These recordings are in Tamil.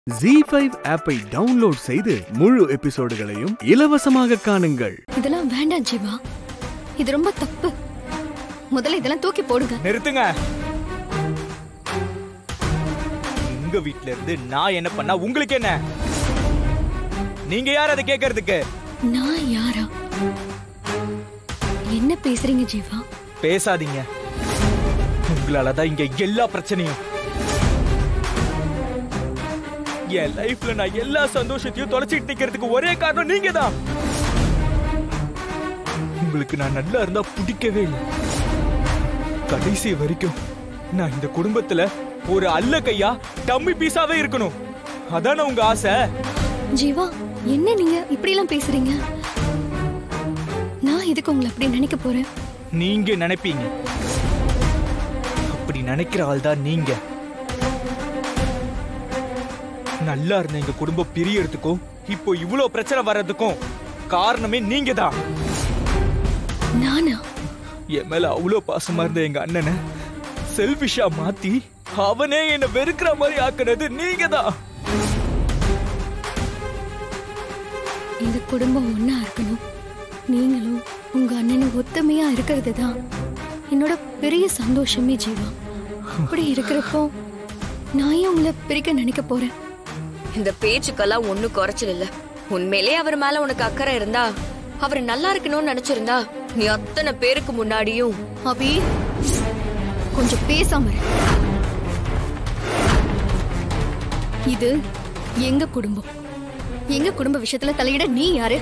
ஜி ஃபைவ் ஆப்பை டவுன்லோட் செய்து முழு எபிசோடுகளையும் இலவசமாக காணுங்கள் இதெல்லாம் வேண்டாம் ஜீவா இது ரொம்ப தப்பு முதல்ல இதெல்லாம் தூக்கி போடுங்க நிறுத்துங்க உங்க வீட்ல இருந்து நான் என்ன பண்ணா உங்களுக்கு என்ன நீங்க யார் அதை கேட்கறதுக்கு நான் யாரா என்ன பேசுறீங்க ஜீவா பேசாதீங்க உங்களாலதான் இங்க எல்லா பிரச்சனையும் என் லைஃப்ல நான் எல்லா சந்தோஷத்தையும் தொலைச்சிட்டு நிக்கிறதுக்கு ஒரே காரணம் நீங்க தான் உங்களுக்கு நான் நல்லா இருந்தா பிடிக்கவே இல்லை கடைசி வரைக்கும் நான் இந்த குடும்பத்துல ஒரு அல்ல கையா டம்மி பீஸாவே இருக்கணும் அதானே உங்க ஆசை ஜீவா என்ன நீங்க இப்படி எல்லாம் பேசுறீங்க நான் இதுக்கு உங்களை அப்படி நினைக்க போறேன் நீங்க நினைப்பீங்க அப்படி நினைக்கிற ஆள் தான் நீங்க நல்லா இருந்த எங்க குடும்பம் பிரியறதுக்கும் இப்போ இவ்ளோ பிரச்சனை வர்றதுக்கும் காரணமே நீங்க தான் நானா என் மேல அவ்வளோ பாசமா இருந்த எங்க அண்ணனை செல்ஃபிஷா மாத்தி அவனே என்ன வெறுக்கிற மாதிரி ஆக்குனது நீங்க தான் இந்த குடும்பம் ஒண்ணா இருக்கணும் நீங்களும் உங்க அண்ணனும் ஒத்துமையா இருக்கிறது தான் என்னோட பெரிய சந்தோஷமே ஜீவா அப்படி இருக்கிறப்போ நான் ஏன் உங்களை பிரிக்க நினைக்க போறேன் இந்த பேச்சுக்கெல்லாம் ஒண்ணும் குறைச்சல் இல்ல உண்மையிலே அவர் மேல உனக்கு அக்கறை இருந்தா அவர் நல்லா இருக்கணும்னு நினைச்சிருந்தா நீ அத்தனை பேருக்கு முன்னாடியும் அபி கொஞ்சம் பேசாம இரு. இது எங்க குடும்பம் எங்க குடும்ப விஷயத்துல தலையிட நீ யாரு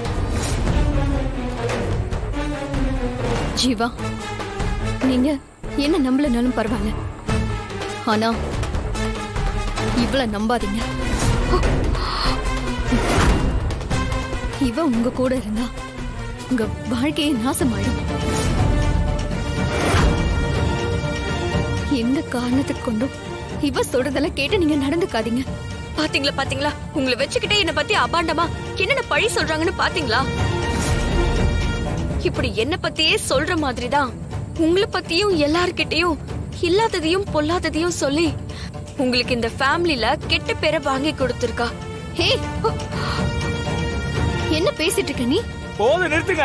ஜீவா நீங்க என்ன நம்பலனாலும் பரவாயில்ல ஆனா இவள நம்பாதீங்க இவ உங்க கூட இருந்தா உங்க வாழ்க்கையே நாசமாயிடும் எந்த காரணத்துக்கு கொண்டும் இவ சொல்றதெல்லாம் கேட்டு நீங்க நடந்துக்காதீங்க பாத்தீங்களா பாத்தீங்களா உங்களை வச்சுக்கிட்டே என்ன பத்தி அபாண்டமா என்னென்ன பழி சொல்றாங்கன்னு பாத்தீங்களா இப்படி என்ன பத்தியே சொல்ற மாதிரிதான் உங்களை பத்தியும் எல்லார்கிட்டயும் இல்லாததையும் பொல்லாததையும் சொல்லி உங்களுக்கு இந்த ஃபேமிலில கெட்ட பேரை வாங்கி கொடுத்திருக்கா ஹே என்ன பேசிட்டு இருக்க நீ போதும் நிறுத்துங்க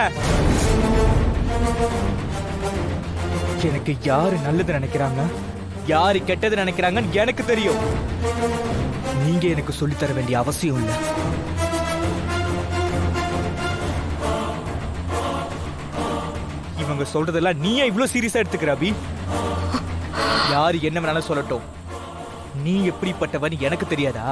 எனக்கு யாரு நல்லது நினைக்கிறாங்க யாரு கெட்டது நினைக்கிறாங்கன்னு எனக்கு தெரியும் நீங்க எனக்கு சொல்லித் தர வேண்டிய அவசியம் இல்லை இவங்க சொல்றதெல்லாம் நீ ஏன் இவ்ளோ சீரியஸா எடுத்துக்கிற அபி யாரு என்ன வேணாலும் சொல்லட்டும் நீ எப்படிப்பட்டவன் எனக்கு தெரியாதா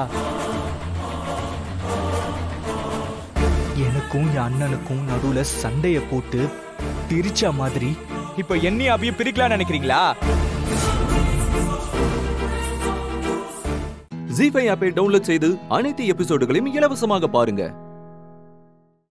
எனக்கும் என் அண்ணனுக்கும் நடுவுல சண்டைய போட்டு பிரிச்ச மாதிரி இப்ப என்னையும் அபியும் பிரிக்கலாம்னு நினைக்கிறீங்களா ஜி ஃபைவ் ஆப்பை டவுன்லோட் செய்து அனைத்து எபிசோடுகளையும் இலவசமாக பாருங்க